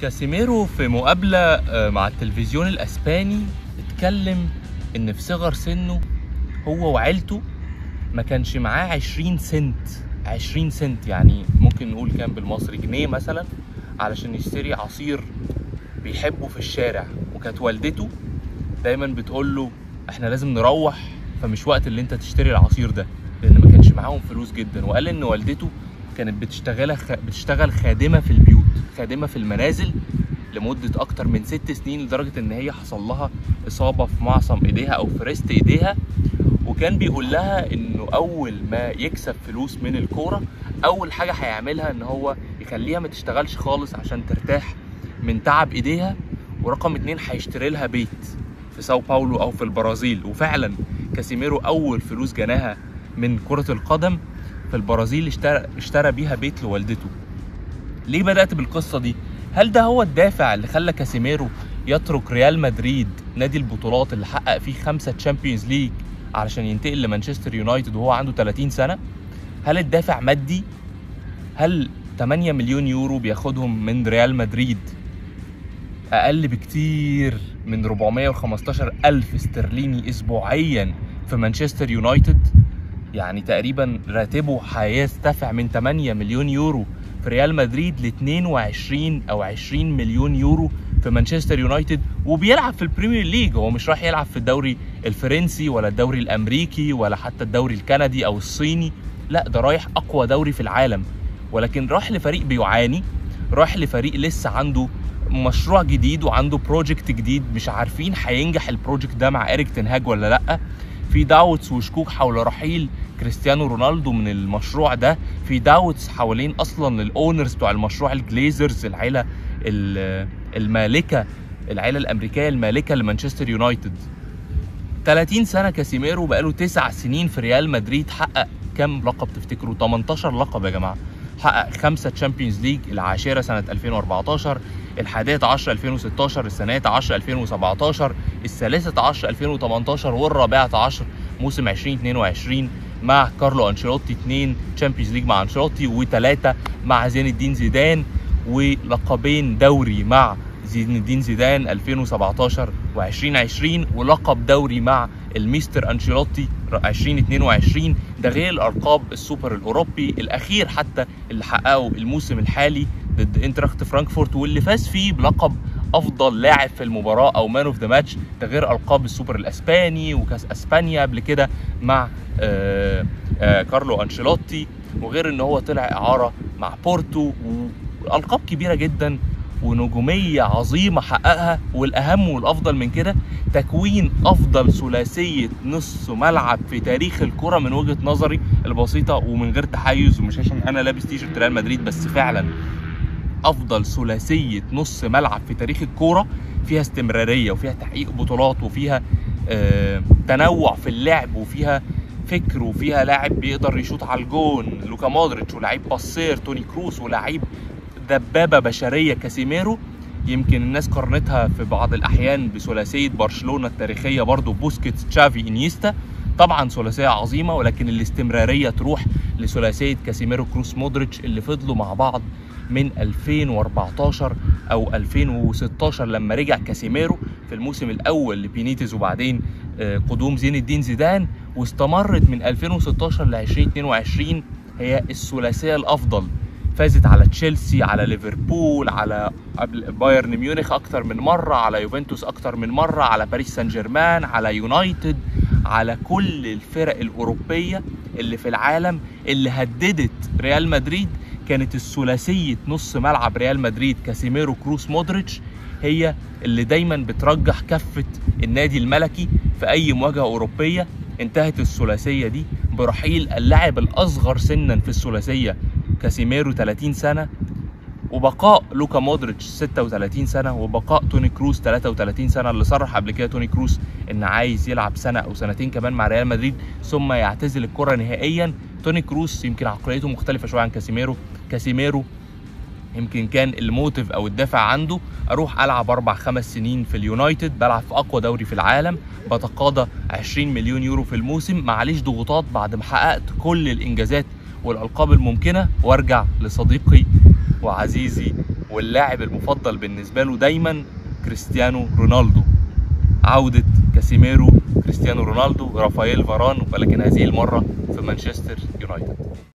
كاسيميرو في مقابلة آه، مع التلفزيون الأسباني اتكلم إن في صغر سنه هو وعيلته ما كانش معاه 20 سنت 20 سنت يعني ممكن نقول كام بالمصري جنيه مثلا علشان يشتري عصير بيحبه في الشارع وكانت والدته دايما بتقول له احنا لازم نروح فمش وقت اللي انت تشتري العصير ده لان ما كانش معاهم فلوس جدا وقال ان والدته كانت بتشتغل خ... بتشتغل خادمه في البيوت خادمه في المنازل لمده اكتر من ست سنين لدرجه ان هي حصل لها اصابه في معصم ايديها او في ريست ايديها وكان بيقول لها انه اول ما يكسب فلوس من الكوره اول حاجه هيعملها ان هو يخليها ما تشتغلش خالص عشان ترتاح من تعب ايديها ورقم اتنين هيشتري لها بيت في ساو باولو او في البرازيل وفعلا كاسيميرو اول فلوس جناها من كرة القدم في البرازيل اشترى اشترى بيها بيت لوالدته ليه بدأت بالقصة دي؟ هل ده هو الدافع اللي خلى كاسيميرو يترك ريال مدريد نادي البطولات اللي حقق فيه خمسة تشامبيونز ليج علشان ينتقل لمانشستر يونايتد وهو عنده 30 سنة؟ هل الدافع مادي؟ هل 8 مليون يورو بياخدهم من ريال مدريد اقل بكتير من 415 الف استرليني اسبوعيا في مانشستر يونايتد يعني تقريبا راتبه هيرتفع من 8 مليون يورو في ريال مدريد ل 22 او 20 مليون يورو في مانشستر يونايتد وبيلعب في البريمير ليج هو مش راح يلعب في الدوري الفرنسي ولا الدوري الامريكي ولا حتى الدوري الكندي او الصيني لا ده رايح اقوى دوري في العالم ولكن راح لفريق بيعاني راح لفريق لسه عنده مشروع جديد وعنده بروجكت جديد مش عارفين هينجح البروجكت ده مع اريك تنهاج ولا لا في داوتس وشكوك حول رحيل كريستيانو رونالدو من المشروع ده في داوتس حوالين اصلا الاونرز بتوع المشروع الجليزرز العيله ال- المالكه العيله الامريكيه المالكه لمانشستر يونايتد 30 سنه كاسيميرو بقاله 9 سنين في ريال مدريد حقق كام لقب تفتكروا 18 لقب يا جماعه حقق خمسة تشامبيونز ليج العاشرة سنة 2014 الحادية عشر 2016 الثانية عشر 2017 الثالثة عشر 2018 والرابعة عشر موسم 2022 مع كارلو انشيلوتي اثنين تشامبيونز ليج مع انشيلوتي وثلاثة مع زين الدين زيدان ولقبين دوري مع زين الدين زيدان 2017 و2020 ولقب دوري مع الميستر انشيلوتي 2022 ده غير الالقاب السوبر الاوروبي الاخير حتى اللي حققه الموسم الحالي ضد انتراخت فرانكفورت واللي فاز فيه بلقب افضل لاعب في المباراه او مان اوف ذا ماتش ده غير القاب السوبر الاسباني وكاس اسبانيا قبل كده مع آه آه كارلو انشيلوتي وغير ان هو طلع اعاره مع بورتو والقاب كبيره جدا ونجوميه عظيمه حققها والاهم والافضل من كده تكوين افضل ثلاثيه نص ملعب في تاريخ الكره من وجهه نظري البسيطه ومن غير تحيز ومش عشان انا لابس تيشرت ريال مدريد بس فعلا افضل ثلاثيه نص ملعب في تاريخ الكوره فيها استمراريه وفيها تحقيق بطولات وفيها آه تنوع في اللعب وفيها فكر وفيها لاعب بيقدر يشوط على الجون لوكا مودريتش ولاعيب باسير توني كروس ولاعيب دبابه بشريه كاسيميرو يمكن الناس قارنتها في بعض الاحيان بثلاثيه برشلونه التاريخيه برضو بوسكيتس تشافي انيستا طبعا ثلاثيه عظيمه ولكن الاستمراريه تروح لثلاثيه كاسيميرو كروس مودريتش اللي فضلوا مع بعض من 2014 او 2016 لما رجع كاسيميرو في الموسم الاول لبينيتز وبعدين آه، قدوم زين الدين زيدان واستمرت من 2016 ل 2022 هي الثلاثيه الافضل فازت على تشيلسي على ليفربول على قبل بايرن ميونخ اكتر من مره على يوفنتوس اكتر من مره على باريس سان جيرمان على يونايتد على كل الفرق الاوروبيه اللي في العالم اللي هددت ريال مدريد كانت الثلاثيه نص ملعب ريال مدريد كاسيميرو كروس مودريتش هي اللي دايما بترجح كفه النادي الملكي في اي مواجهه اوروبيه انتهت الثلاثيه دي برحيل اللاعب الاصغر سنا في الثلاثيه كاسيميرو 30 سنه وبقاء لوكا مودريتش 36 سنه وبقاء توني كروس 33 سنه اللي صرح قبل كده توني كروس ان عايز يلعب سنه او سنتين كمان مع ريال مدريد ثم يعتزل الكره نهائيا توني كروس يمكن عقليته مختلفه شويه عن كاسيميرو كاسيميرو يمكن كان الموتيف او الدافع عنده اروح العب اربع خمس سنين في اليونايتد بلعب في اقوى دوري في العالم بتقاضى 20 مليون يورو في الموسم معليش ضغوطات بعد ما حققت كل الانجازات والالقاب الممكنه وارجع لصديقي وعزيزي واللاعب المفضل بالنسبة له دايما كريستيانو رونالدو عودة كاسيميرو كريستيانو رونالدو رافائيل فاران ولكن هذه المرة في مانشستر يونايتد